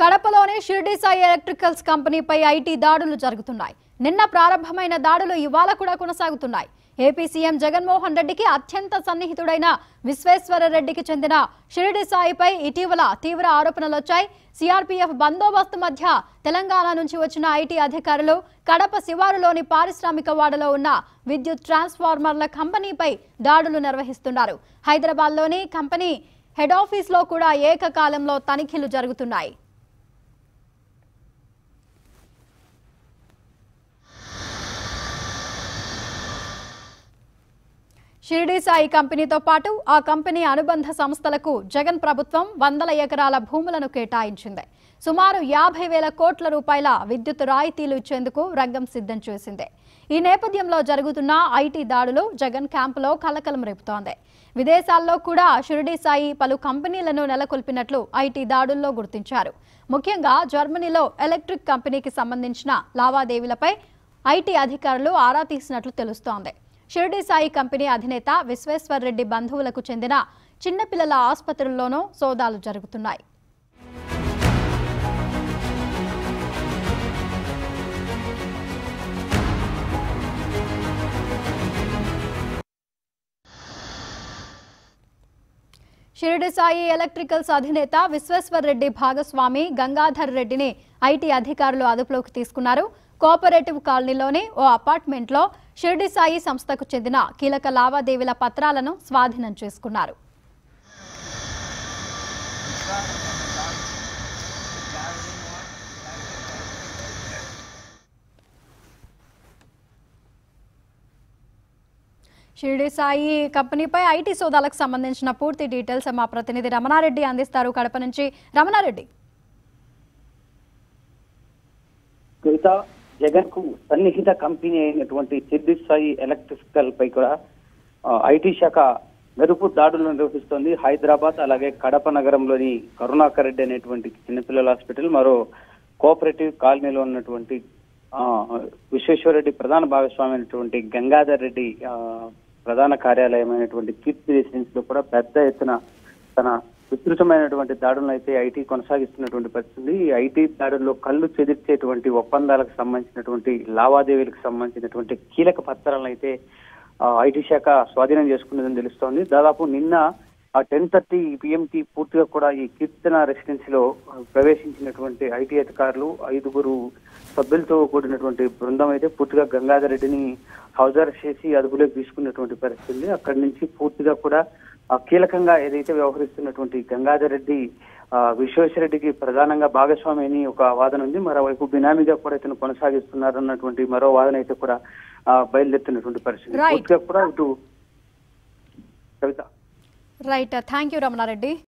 కడపలోని Shirdi Sai electricals కంపెనీపై IT దాడులు జరుగుతున్నాయి నిన్న ప్రారంభమైన దాడులు ఇవాళ కూడా కొనసాగుతున్నాయి ఏపీ సీఎం జగన్మోహన్ రెడ్డికి అత్యంత సన్నిహితుడైన విశ్వేశ్వర రెడ్డికి చెందిన షిరిడి సాయిపై ఇటీవల తీవ్ర ఆరోపణలు వచ్చాయి సిఆర్పీఎఫ్ బందోబస్తు మధ్య తెలంగాణ నుంచి వచ్చిన ఐటీ అధికారులు కడప శివారులోని పారిశ్రామిక వాడలో ఉన్న విద్యుత్ ట్రాన్స్ఫార్మర్ల కంపెనీపై దాడులు నిర్వహిస్తున్నారు హైదరాబాద్లోని కంపెనీ హెడ్ ఆఫీస్లో కూడా ఏకకాలంలో తనిఖీలు జరుగుతున్నాయి షిరిడి సాయి కంపెనీతో పాటు ఆ కంపెనీ అనుబంధ సంస్థలకు జగన్ ప్రభుత్వం వందల ఎకరాల భూములను కేటాయించింది సుమారు యాభై వేల కోట్ల రూపాయల విద్యుత్ రాయితీలు ఇచ్చేందుకు రంగం సిద్ధం చేసింది ఈ నేపథ్యంలో జరుగుతున్న ఐటీ దాడులు జగన్ క్యాంపులో కలకలం రేపుతోంది విదేశాల్లో కూడా షిరిడి సాయి పలు కంపెనీలను నెలకొల్పినట్లు ఐటీ దాడుల్లో గుర్తించారు ముఖ్యంగా జర్మనీలో ఎలక్ట్రిక్ కంపెనీకి సంబంధించిన లావాదేవీలపై ఐటీ అధికారులు ఆరా తీసినట్లు తెలుస్తోంది షిర్డీ సాయి కంపెనీ అధినేత విశ్వేశ్వర్ రెడ్డి బంధువులకు చెందిన చిన్నపిల్లల ఆసుపత్రుల్లోనూ సోదాలు జరుగుతున్నాయి షిరిడి సాయి ఎలక్ట్రికల్స్ అధినేత విశ్వేశ్వర్ రెడ్డి భాగస్వామి గంగాధర్ రెడ్డిని ఐటీ అధికారులు అదుపులోకి తీసుకున్నారు కోఆపరేటివ్ కాలనీలోని ఓ అపార్ట్మెంట్లో షిరిడి సాయి సంస్థకు చెందిన కీలక లావాదేవీల పత్రాలను స్వాధీనం చేసుకున్నారు షిరిడి సాయి కంపెనీపై ఐటీ సోదాలకు సంబంధించిన పూర్తి డీటెయిల్స్ మా ప్రతినిధి రమణారెడ్డి అందిస్తారు కడప నుంచి రమణారెడ్డి కవిత జగన్ కు సన్నిహిత కంపెనీ అయినటువంటి సిద్ధి సాయి ఎలక్ట్రికల్ పై కూడా ఆ, ఐటీ శాఖ మెరుపు దాడులు నిర్వహిస్తోంది హైదరాబాద్ అలాగే కడప నగరంలోని కరుణాకర్ రెడ్డి అనేటువంటి చిన్నపిల్లల హాస్పిటల్ మరో కోఆపరేటివ్ కాలనీలో ఉన్నటువంటి ఆ, విశ్వేశ్వరరెడ్డి ప్రధాన భాగస్వామి అయినటువంటి గంగాధర్ రెడ్డి ఆ, ప్రధాన కార్యాలయం అయినటువంటి కీర్తి రెసిడెన్స్ లో కూడా పెద్ద ఎత్తున తన విస్తృతమైనటువంటి దాడులను అయితే ఐటీ కొనసాగిస్తున్నటువంటి పరిస్థితి ఈ ఐటీ దాడుల్లో కళ్ళు చెదిర్చేటువంటి ఒప్పందాలకు సంబంధించినటువంటి లావాదేవీలకు సంబంధించినటువంటి కీలక పత్రాలను అయితే ఆ, ఐటీ శాఖ స్వాధీనం చేసుకున్నదని తెలుస్తోంది దాదాపు నిన్న ఆ టెన్ థర్టీ పిఎంకి పూర్తిగా కూడా ఈ కీర్తన రెసిడెన్సీలో ప్రవేశించినటువంటి ఐటీ అధికారులు ఐదుగురు సభ్యులతో కూడినటువంటి బృందం అయితే పూర్తిగా గంగాధర్ రెడ్డిని హౌస్ అరెస్ట్ చేసి అదుపులోకి తీసుకున్నటువంటి పరిస్థితి ఉంది. అక్కడి నుంచి పూర్తిగా కూడా ఆ, కీలకంగా ఏదైతే వ్యవహరిస్తున్నటువంటి గంగాధర్ రెడ్డి ఆ, విశ్వేశ్వరరెడ్డికి ప్రధానంగా భాగస్వామి అని ఒక వాదన ఉంది మరోవైపు బినామీగా కూడా ఇతను కొనసాగిస్తున్నారన్నటువంటి మరో వాదన అయితే కూడా ఆ, బయలుదేరుతున్నటువంటి పరిస్థితి Right. పూర్తిగా కూడా ఇటు Kavitha right thank you Ramanareddy